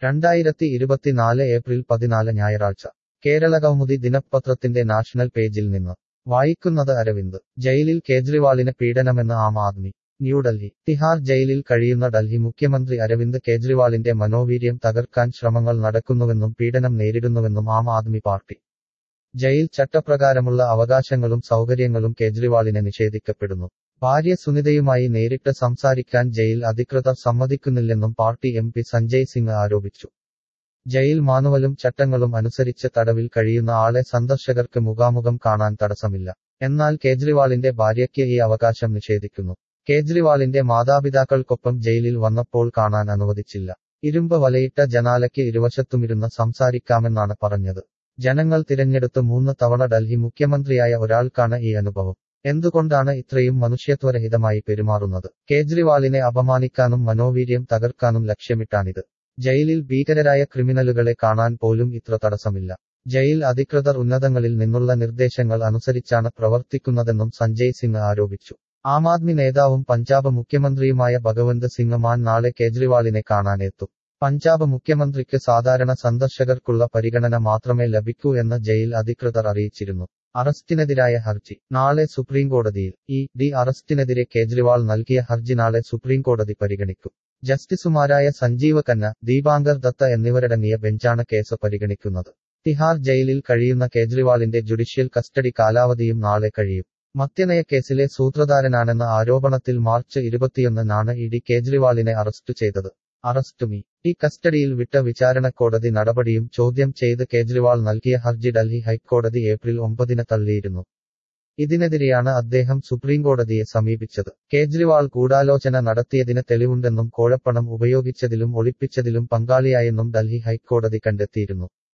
രണ്ടായിരത്തി ഇരുപത്തിനാല് ഏപ്രിൽ പതിനാല് ഞായറാഴ്ച കേരള കൗമുദി ദിനപത്രത്തിന്റെ നാഷണൽ പേജിൽ നിന്ന് വായിക്കുന്നത് അരവിന്ദ് ജയിലിൽ കേജ്രിവാളിന് പീഡനമെന്ന് ആം ആദ്മി ന്യൂഡൽഹി തിഹാർ ജയിലിൽ കഴിയുന്ന ഡൽഹി മുഖ്യമന്ത്രി അരവിന്ദ് കേജ്രിവാളിന്റെ മനോവീര്യം തകർക്കാൻ ശ്രമങ്ങൾ നടക്കുന്നുവെന്നും പീഡനം നേരിടുന്നുവെന്നും ആം ആദ്മി പാർട്ടി ജയിൽ ചട്ടപ്രകാരമുള്ള അവകാശങ്ങളും സൗകര്യങ്ങളും കേജ്രിവാളിന് നിഷേധിക്കപ്പെടുന്നു ഭാര്യ സുനിതയുമായി നേരിട്ട് സംസാരിക്കാൻ ജയിൽ അധികൃതർ സമ്മതിക്കുന്നില്ലെന്നും party M P Sanjay Singh ആരോപിച്ചു ജയിൽ മാനുവലും ചട്ടങ്ങളും അനുസരിച്ച് തടവിൽ കഴിയുന്ന ആളെ സന്ദർശകർക്ക് മുഖാമുഖം കാണാൻ തടസ്സമില്ല എന്നാൽ കേജ്രിവാളിന്റെ ഭാര്യയ്ക്ക് ഈ അവകാശം നിഷേധിക്കുന്നു കേജ്രിവാളിന്റെ മാതാപിതാക്കൾക്കൊപ്പം ജയിലിൽ വന്നപ്പോൾ കാണാൻ അനുവദിച്ചില്ല ഇരുമ്പ് വലയിട്ട ജനാലയ്ക്ക് ഇരുവശത്തുമിരുന്ന് സംസാരിക്കാമെന്നാണ് പറഞ്ഞത് ജനങ്ങൾ തിരഞ്ഞെടുത്ത് മൂന്ന് തവണ ഡൽഹി മുഖ്യമന്ത്രിയായ ഒരാൾക്കാണ് ഈ അനുഭവം എന്തുകൊണ്ടാണ് ഇത്രയും മനുഷ്യത്വരഹിതമായി പെരുമാറുന്നത് കേജ്രിവാളിനെ അപമാനിക്കാനും മനോവീര്യം തകർക്കാനും ലക്ഷ്യമിട്ടാണിത് ജയിലിൽ ഭീകരരായ ക്രിമിനലുകളെ കാണാൻ പോലും ഇത്ര തടസ്സമില്ല ജയിൽ അധികൃതർ ഉന്നതങ്ങളിൽ നിന്നുള്ള നിർദ്ദേശങ്ങൾ അനുസരിച്ചാണ് പ്രവർത്തിക്കുന്നതെന്നും സഞ്ജയ് സിംഗ് ആരോപിച്ചു ആം ആദ്മി നേതാവും പഞ്ചാബ് മുഖ്യമന്ത്രിയുമായ ഭഗവന്ത് സിംഗ് മാൻ നാളെ കേജ്രിവാളിനെ കാണാനെത്തും പഞ്ചാബ് മുഖ്യമന്ത്രിക്ക് സാധാരണ സന്ദർശകർക്കുള്ള പരിഗണന മാത്രമേ ലഭിക്കൂ എന്ന് ജയിൽ അധികൃതർ അറിയിച്ചിരുന്നു അറസ്റ്റിനെതിരായ ഹർജി നാളെ സുപ്രീംകോടതിയിൽ ഇ ഡി അറസ്റ്റിനെതിരെ കേജ്രിവാൾ നൽകിയ ഹർജി നാളെ സുപ്രീംകോടതി പരിഗണിക്കും ജസ്റ്റിസുമാരായ സഞ്ജീവ് ഖന്ന ദീപാങ്കർ ദത്ത എന്നിവരടങ്ങിയ ബെഞ്ചാണ് കേസ് പരിഗണിക്കുന്നത് തിഹാർ ജയിലിൽ കഴിയുന്ന കേജ്രിവാളിന്റെ ജുഡീഷ്യൽ കസ്റ്റഡി കാലാവധിയും നാളെ കഴിയും മദ്യനയക്കേസിലെ സൂത്രധാരനാണെന്ന ആരോപണത്തിൽ മാർച്ച് ഇരുപത്തിയൊന്നിനാണ് ഇ ഡി കേജ്രിവാളിനെ അറസ്റ്റ് ചെയ്തത് അറസ്റ്റുമി ഈ കസ്റ്റഡിയിൽ വിട്ട വിചാരണ കോടതി നടപടിയും ചോദ്യം ചെയ്ത് കേജ്രിവാൾ നൽകിയ ഹർജി ഡൽഹി ഹൈക്കോടതി ഏപ്രിൽ ഒമ്പതിന് തള്ളിയിരുന്നു ഇതിനെതിരെയാണ് അദ്ദേഹം സുപ്രീംകോടതിയെ സമീപിച്ചത് കേജ്രിവാൾ ഗൂഢാലോചന നടത്തിയതിന് തെളിവുണ്ടെന്നും കോഴപ്പണം ഉപയോഗിച്ചതിലും ഒളിപ്പിച്ചതിലും പങ്കാളിയായെന്നും ഡൽഹി ഹൈക്കോടതി കണ്ടെത്തിയിരുന്നു